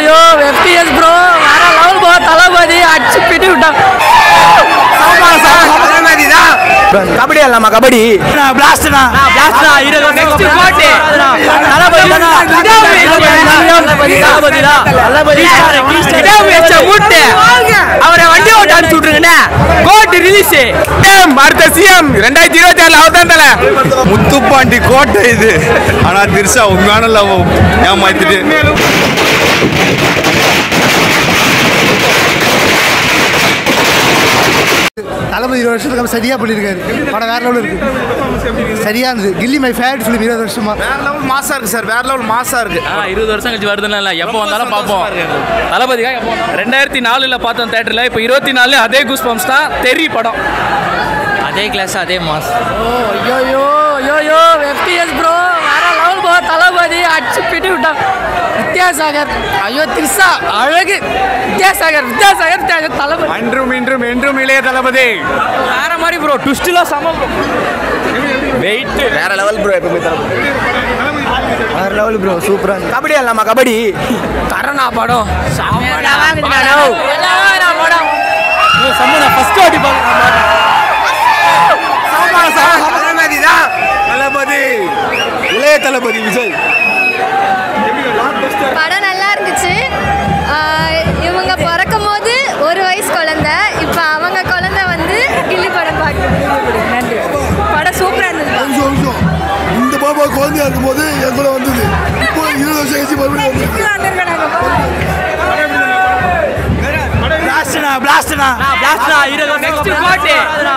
ஐயோ FPS bro வேற level போ தளபதி அடிச்சு பிடி விட்டான் கபடி ஆடலாமா கபடி பிளாஸ்ட்னா பிளாஸ்ட்னா இருபது நெக்ஸ்ட் பாட்டு தளபதி மூட்டு அவரை வண்டி ஓட்ட அனுப்பிச்சு விட்டுருங்கண்ணே கோட் ரிலீஸ் அடுத்த சிஎம் ரெண்டாயிரத்தி இருபத்தி ஆறுல அவர் தான் தலை முத்துப்பாண்டி கோட்டை இது ஆனா திரிஷா உண்மையான லவ் ஏமாத்திட்டு தளபதி இருபது வருஷத்துக்கு அப்புறம் சரியா பண்ணியிருக்காரு படம் வேற லெவலில் இருக்கு சரியா இருந்தது கில்லி மை ஃபேவரட் ஃபிலிம் இருபது வருஷமா வேற லெவல் மாசா இருக்கு சார் வேற லெவல் மாசா இருக்கு இருபது வருஷம் கழிச்சு வருதுன்னு இல்லை எப்போ வந்தாலும் பார்ப்போம் தளபதிக்காக எப்போ ரெண்டாயிரத்தி நாலுல பார்த்தோம் தேட்டரில் இப்போ இருபத்தி நாலு அதே கூஸ் பம்ப்ஸ் தான் தெரி படம் அதே கிளாஸ் அதே மாஸ் ஐயோ ஐயோ எஃபிஎஸ் ப்ரோ வேற லெவல் போ தளபதி அடிச்சு பிடி விட்டான் வித்யாசாகர் ஐயோ திரிசா அழகு வித்யாசாகர் வித்யாசாகர் தே- தளபதி அன்றும் இன்றும் என்றும் இளைய தளபதி வேற மாதிரி ப்ரோ ட்விஸ்ட்லாம் சம ப்ரோ வெயிட் வேற லெவல் ப்ரோ எப்பவுமே தளபதி வேற லெவல் ப்ரோ சூப்பரா கபடி ஆடலாமா கபடி கரணா படம் படம் சம்மனா ஃபர்ஸ்ட் வாட்டி தளபதி இளைய தளபதி விஜய் படம் நல்லா இருந்துச்சு ஆஹ் இவங்க பிறக்கும் போது ஒரு வயசு குழந்தை இப்போ அவங்க குழந்தை வந்து கில்லி படம் பார்க்குது நன்றி படம் சூப்பராக இருந்தது இந்த பாப்பா குழந்தையா இருக்கும் போது என் கூட வந்தது இப்போ இருபது வருஷம் கழிச்சு மறுபடியும் பிளாஸ்ட்னா பிளாஸ்ட்னா பிளாஸ்ட்னா இருபது நெக்ஸ்ட் பாட்டு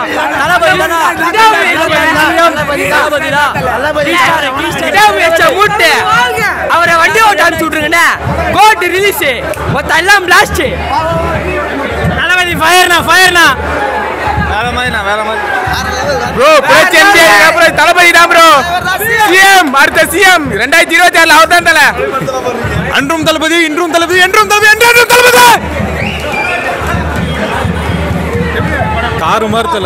தளபதி மூட்டு அவரை வண்டி ஓட்ட அனுப்பிச்சு விட்டுருங்கண்ணே கோட் ரிலீஸ் மொத்தம் எல்லாம் பிளாஸ்ட் தளபதி ஃபயர்னா ஃபயர்னா வேற மாதிரி நான் வேற மாதிரி ப்ரோ புரட்சி எம்ஜிஆர் அப்புறம் தளபதி தான் ப்ரோ சிஎம் அடுத்த சிஎம் ரெண்டாயிரத்தி இருபத்தி ஆறுல அவர் தான் தலை அன்றும் தளபதி இன்றும் தளபதி என்றும் தளபதி என்றும் தளபதி காரு மரத்துல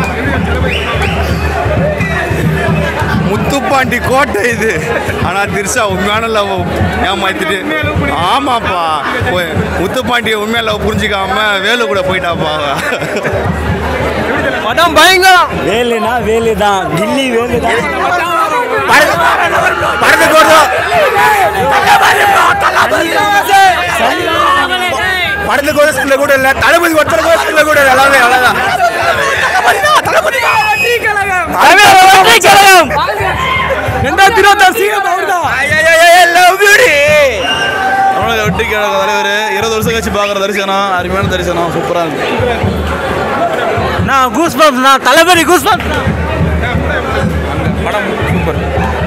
முத்துப்பாண்டி கோட்டை இது ஆனா திரிஷா உண்மையான லவ் ஏமாத்திட்டு ஆமாப்பா போய் முத்துப்பாண்டிய உண்மையான லவ் புரிஞ்சுக்காம வேலு கூட போயிட்டாப்பா அவ. படம் பயங்கரம் வேலுனா வேலு தான் கில்லி வேலு தான் படத்துக்கு வருதோ படத்துக்கு ஒரு ஸ்கில்ல கூட இல்ல தளபதி ஒருத்தருக்கு ஒரு ஸ்கில்ல கூட இல்ல எல்லாமே அவ்வளவுதான் ரெண்டாயிரத்தி இருபத்தாறு சீக்கிரம் அவர்தான் லவ் பியூட்டி தமிழக வெற்றி கழக தலைவர் இருபது வருஷம் கழிச்சு பார்க்குற தரிசனம் அருமையான தரிசனம் சூப்பராக இருக்கு நான் கூஸ் பம்ப் நான் தளபதி கூஸ் பம்ப் படம் சூப்பர்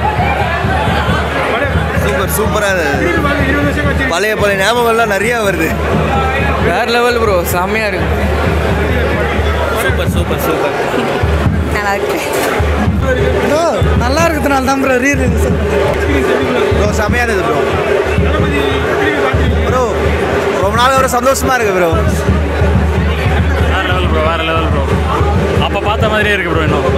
சூப்பர் சூப்பராக பழைய பழைய ஞாபகம்லாம் நிறைய வருது வேற லெவல் ப்ரோ செம்மையா இருக்கு சூப்பர் சூப்பர் சூப்பர் நல்லா இருக்கு நல்லா இருக்கிறதுனால தான் ப்ரோ ரீ ப்ரோ செமையாக இருந்தது ப்ரோ ப்ரோ ரொம்ப நாள் ஒரு சந்தோஷமா இருக்கு ப்ரோ வேற லெவல் ப்ரோ வேற லெவல் ப்ரோ அப்போ பார்த்த மாதிரியே இருக்கு ப்ரோ இன்னும்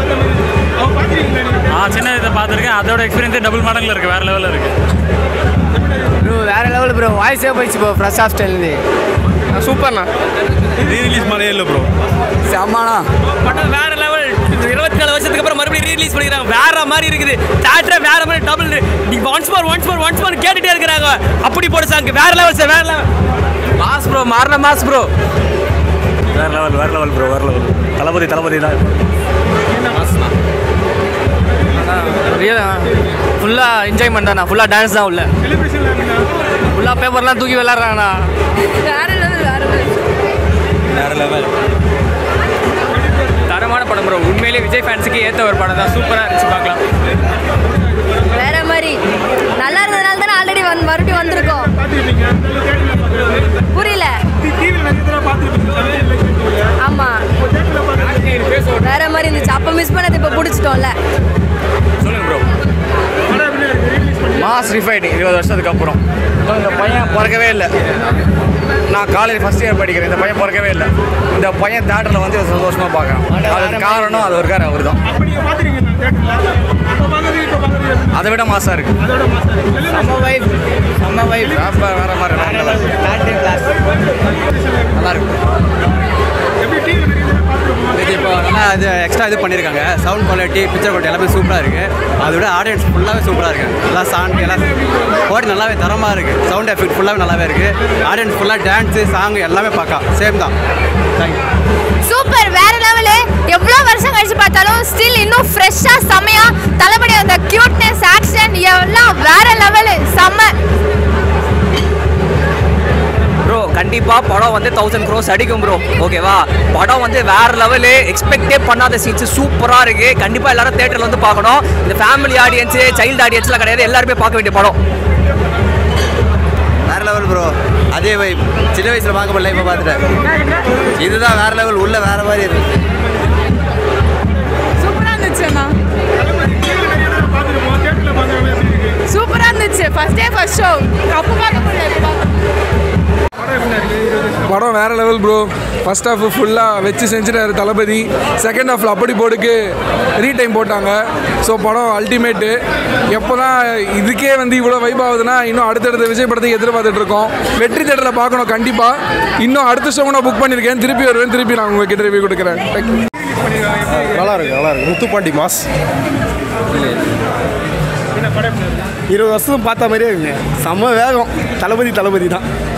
ஆ சின்ன இதை பார்த்துருக்கேன் அதோட எக்ஸ்பீரியன்ஸே டபுள் மடங்கில் இருக்கு வேற லெவலில் இருக்கு ப்ரோ வேற லெவல் ப்ரோ வாய்ஸே போயிடுச்சு ப்ரோ ஃப்ரெஷ் ஆஃப் ஸ்டைல்ந்து சூப்பர்ண்ணா ரீ ரிலீஸ் மாதிரியே இல்லை ப்ரோ செம்மாண்ணா படம் வேற லெவல் இருபத்தி நாலு வருஷத்துக்கு அப்புறம் மறுபடியும் ரீலீஸ் பண்ணிக்கிறாங்க வேற மாதிரி இருக்குது தேட்டரே வேற மாதிரி டபுள் நீ once more once more once more கேட்டுட்டே இருக்கிறாங்க அப்படி போட சாங் வேற லெவல் சார் வேற லெவல் மாஸ் ப்ரோ மாறின மாஸ் ப்ரோ வேற லெவல் வேற லெவல் ப்ரோ வேற லெவல் தளபதி தளபதி தான் ஃபுல்லாக என்ஜாய்மெண்ட் தானே ஃபுல்லாக டான்ஸ் தான் உள்ள ஃபுல்லாக பேப்பர்லாம் தூக்கி விளாட்றாங்கண்ணா வேற லெவல் வேற லெவல் வேற லெவல் தரமான படம் ப்ரோ உண்மையிலேயே விஜய் ஃபேன்ஸுக்கு ஏற்ற ஒரு படம் தான் சூப்பராக இருந்துச்சு பார்க்கலாம் வேற மாதிரி நல்லா இருந்ததுனால தானே ஆல்ரெடி வந்து மறுபடியும் வந்திருக்கோம் புரியல ஆமா வேற மாதிரி இருந்துச்சு அப்போ மிஸ் பண்ணது இப்போ பிடிச்சிட்டோம்ல சொல்லுங்க ப்ரோ மாஸ் ரிஃபைடு இருபது வருஷத்துக்கு அப்புறம் இந்த பையன் பிறக்கவே இல்லை நான் காலேஜ் ஃபர்ஸ்ட் இயர் படிக்கிறேன் இந்த பையன் பிறக்கவே இல்லை இந்த பையன் தேட்டரில் வந்து சந்தோஷமாக பார்க்குறேன் அதுக்கு காரணம் அது இருக்கார் அவர் தான் அதை விட மாசா இருக்கு நம்ம வைப் நம்ம வைப் வேற மாதிரி வேற level. நல்லா இருக்கு இது இப்போ நல்லா இது எக்ஸ்ட்ரா இது பண்ணியிருக்காங்க சவுண்ட் குவாலிட்டி பிக்சர் குவாலிட்டி எல்லாமே சூப்பராக இருக்குது அதோட ஆடியன்ஸ் ஃபுல்லாகவே சூப்பராக இருக்குது எல்லாம் சாங் எல்லாம் குவாலிட்டி நல்லாவே தரமாக இருக்குது சவுண்ட் எஃபெக்ட் ஃபுல்லாகவே நல்லாவே இருக்குது ஆடியன்ஸ் ஃபுல்லாக டான்ஸு சாங் எல்லாமே பார்க்கலாம் சேம் தான் தேங்க்யூ சூப்பர் வேற லெவலு எவ்வளோ வருஷம் கழிச்சு பார்த்தாலும் ஸ்டில் இன்னும் ஃப்ரெஷ்ஷாக செம்மையா தளபதி அந்த கியூட்னஸ் ஆக்ஷன் எல்லாம் வேற லெவலு செம்ம ப்ரோ கண்டிப்பாக படம் வந்து தௌசண்ட் க்ரோஸ் அடிக்கும் ப்ரோ ஓகேவா படம் வந்து வேற லெவலு எக்ஸ்பெக்டே பண்ணாத சீன்ஸ் சூப்பராக இருக்கு கண்டிப்பாக எல்லாரும் தேட்டரில் வந்து பார்க்கணும் இந்த ஃபேமிலி ஆடியன்ஸு சைல்டு ஆடியன்ஸ்லாம் கிடையாது எல்லாருமே பார்க்க வேண்டிய படம் வேற லெவல் ப்ரோ அதே வைப் சின்ன வயசில் பார்க்க முடியல இப்போ பார்த்துட்டேன் இதுதான் வேற லெவல் உள்ள வேற மாதிரி இருக்கு சூப்பராக இருந்துச்சு அண்ணா சூப்பராக இருந்துச்சு ஃபர்ஸ்ட் டே ஃபர்ஸ்ட் ஷோ அப்போ பார்க்க முடியாது படம் வேற லெவல் ப்ரோ ஃபர்ஸ்ட் ஹாஃப் ஃபுல்லாக வச்சு செஞ்சுட்டாரு தளபதி செகண்ட் ஹாஃபில் அப்படி போடுக்கு ரீடைம் போட்டாங்க ஸோ படம் அல்டிமேட்டு எப்போ தான் இதுக்கே வந்து இவ்வளோ வைப் ஆகுதுன்னா இன்னும் அடுத்தடுத்த விஜய் படத்தை எதிர்பார்த்துட்டு இருக்கோம் வெற்றி தேட்டரில் பார்க்கணும் கண்டிப்பாக இன்னும் அடுத்த ஷோ நான் புக் பண்ணியிருக்கேன் திருப்பி வருவேன் திருப்பி நான் உங்ககிட்ட ரிவ்யூ கொடுக்குறேன் Thank you. நல்லா இருக்கு நல்லா இருக்கு முத்துப்பாண்டி மாஸ் இருபது வருஷம் பார்த்த மாதிரியே இருக்குங்க செம்ம வேகம் தளபதி தளபதி தான்